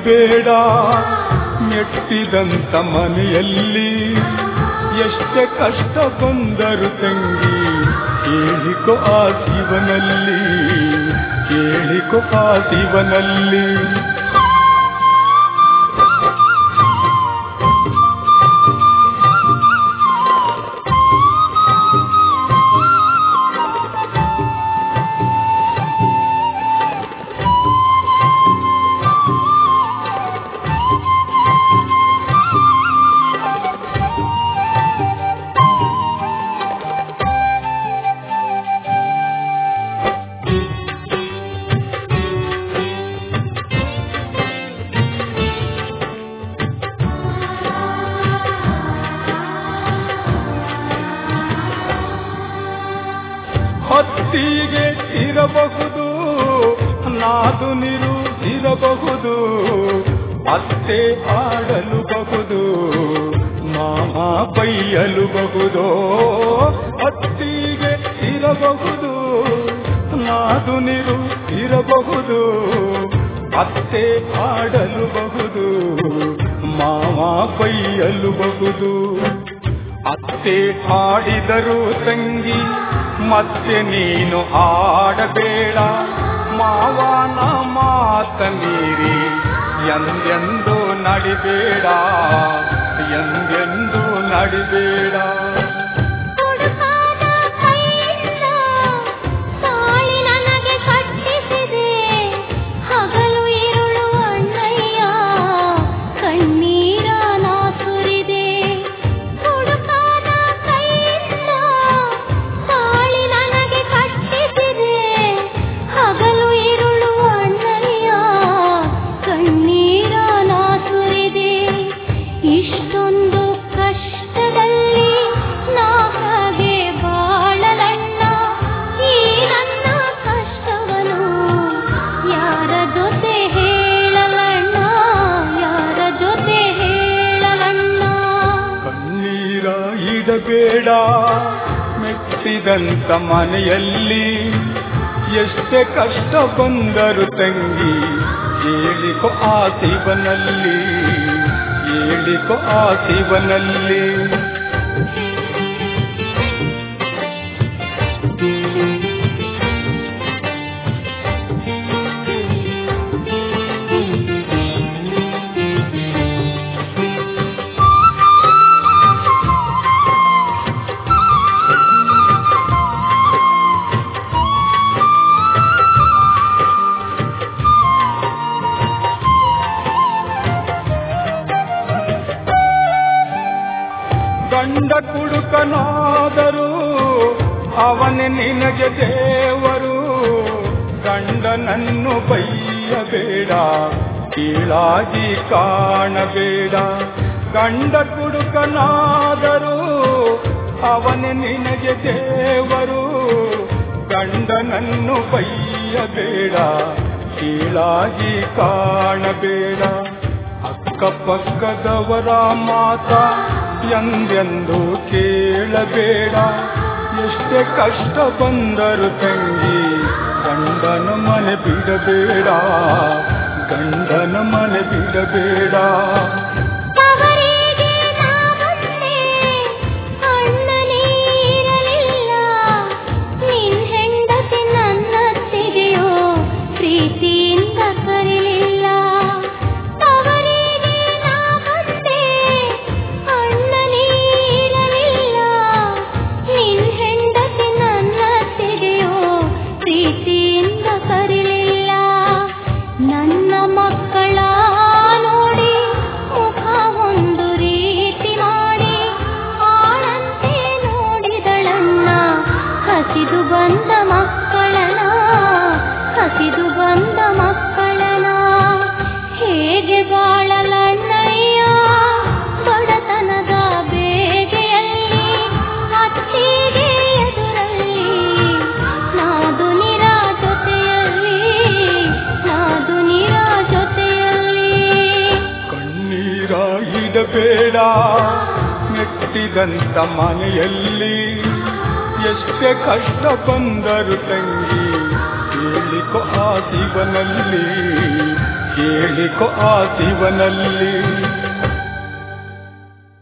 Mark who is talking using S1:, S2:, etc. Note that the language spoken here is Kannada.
S1: ಇಡಬೇಡ ಮೆಟ್ಟಿದಂತ ಮನೆಯಲ್ಲಿ ಎಷ್ಟೇ ಕಷ್ಟ ಬಂದರು ತಂಗಿ ಕೇಳಿಕೊ ಆ ಶಿವನಲ್ಲಿ ಕೇಳಿಕೊ ಆ ಶಿವನಲ್ಲಿ ಹೊತ್ತಿಗೆ ಇರಬಹುದು ನಾದು ನಿರು ಇರಬಹುದು ಅತ್ತೆ ಆಡಲುಬಹುದು ಮಾಮ ಬೈಯಲುಬಹುದು ಹೊತ್ತಿಗೆ ಇರಬಹುದು ನಾದು ನಿರು ಇರಬಹುದು ಅತ್ತೆ ಆಡಲುಬಹುದು ಮಾಮ ಬೈಯಲುಬಹುದು ಅತ್ತೆ ಆಡಿದರು ತಂಗಿ ಮತ್ತೆ ನೀನು ಆಡಬೇಡ ಮಾವನ ಮಾತ ಮೀರಿ ಎಂದೆಂದು ನಡಿಬೇಡ ಎಂದೆಂದು ನಡಿಬೇಡ
S2: ತುಡುಕಾದ ಕೈಯಿಂದ ತಾಳಿ ನನಗೆ ಕಟ್ಟಿಸಿದೆ ಹಗಲು ഇരുಳು ಅಣ್ಣಯ್ಯ ಕಣ್ಣೀರ ನಾ ಸುರಿದೆ ತುಡುಕಾದ ಕೈಯಿಂದ ತಾಳಿ ನನಗೆ ಕಟ್ಟಿಸಿದೆ ಹಗಲು ഇരുಳು ಅಣ್ಣಯ್ಯ ಕಣ್ಣೀರ ನಾ ಸುರಿದೆ ಇಷ್ಟೊಂದು ಕಷ್ಟದಲ್ಲಿ ನಾ ಹಾಗೆ ಬಾಳಲಣ್ಣ ಈ ನನ್ನ ಕಷ್ಟವನು ಯಾರ ಜೊತೆ ಹೇಳಲಣ್ಣ ಯಾರ ಜೊತೆ ಹೇಳಲಣ್ಣ
S1: ಕಣ್ಣೀರ ಇಡಬೇಡ ಮೆಟ್ಟಿದಂತ ಮನೆಯಲ್ಲಿ ಎಷ್ಟೇ ಕಷ್ಟ ಬಂದರು ತಂಗಿ ಹೇಳಿಕೊ ಆ ಶಿವನಲ್ಲಿ ಹೇಳಿಕೊ ಆ ಶಿವನಲ್ಲಿ ಗಂಡ ಕುಡುಕನಾದರೂ ಅವನೇ ನಿನಗೆ ದೇವರು ಗಂಡನನ್ನು ಬೈಯಬೇಡ ಕೀಳಾಗಿ ಕಾಣಬೇಡ ಗಂಡ ಕುಡುಕನಾದರೂ ಅವನೇ ನಿನಗೆ ದೇವರು ಗಂಡನನ್ನು ಬೈಯಬೇಡ ಕೀಳಾಗಿ ಕಾಣಬೇಡ ಅಕ್ಕಪಕ್ಕದವರ ಮಾತ ಎಂದೆಂದು ಕೇಳಬೇಡ ಎಷ್ಟೇ ಕಷ್ಟ ಬಂದರು ತಂಗಿ ಗಂಡನ ಮನೆ ಬಿಡಬೇಡ ಗಂಡನ ಮನೆ ಬಿಡಬೇಡ
S2: ತವರಿಗೆ ನಾ ಬಂದೆ ಅಣ್ಣನೇ ಇರಲಿಲ್ಲ ನಿನ್ ಹೆಂಡತಿ ನನ್ನತ್ತಿಗೆಯೋ ಪ್ರೀತಿಯಿಂದ ಕರೆಯಲಿಲ್ಲ ತವರಿಗೆ ನಾ ಬಂದೆ ಅಣ್ಣನೇ ಇರಲಿಲ್ಲ ನಿನ್ ಹೆಂಡತಿ ನನ್ನತ್ತಿಗೆಯೋ ಪ್ರೀತಿಯಿಂದ ಕರೆಯಲಿಲ್ಲ ನನ್ನ ಮಕ್ಕಳ ನೋಡಿ ಮುಖ ಒಂದು ರೀತಿ ಮಾಡಿ ಆಳಂತೆ ನೋಡಿದಳಣ್ಣ ಹಸಿದು ಬಂದ ಮಕ್ಕಳನ ಹಸಿದು ಬಂದ ಮಕ್ಕಳನ ಹೇಗೆ ಬಾಳಲಣ್ಣಯ್ಯ ಬಡತನದ ಬೇಗೆಯಲ್ಲಿ ಅತ್ತಿಗೆ ಎದುರಲ್ಲಿ ನಾದು ನಿರ ಜೊತೆಯಲ್ಲಿ ನಾದು ನಿರ ಜೊತೆಯಲ್ಲಿ
S1: ಕಣ್ಣೀರ ಇಡಬೇಡ ಮೆಟ್ಟಿದಂತ ಮನೆಯಲ್ಲಿ ಎಷ್ಟೇ ಕಷ್ಟ ಬಂದರು ತಂಗಿ ಹೇಳಿಕೊ ಆ ಶಿವನಲ್ಲಿ ಕೇಳಿಕೊ ಆ ಶಿವನಲ್ಲಿ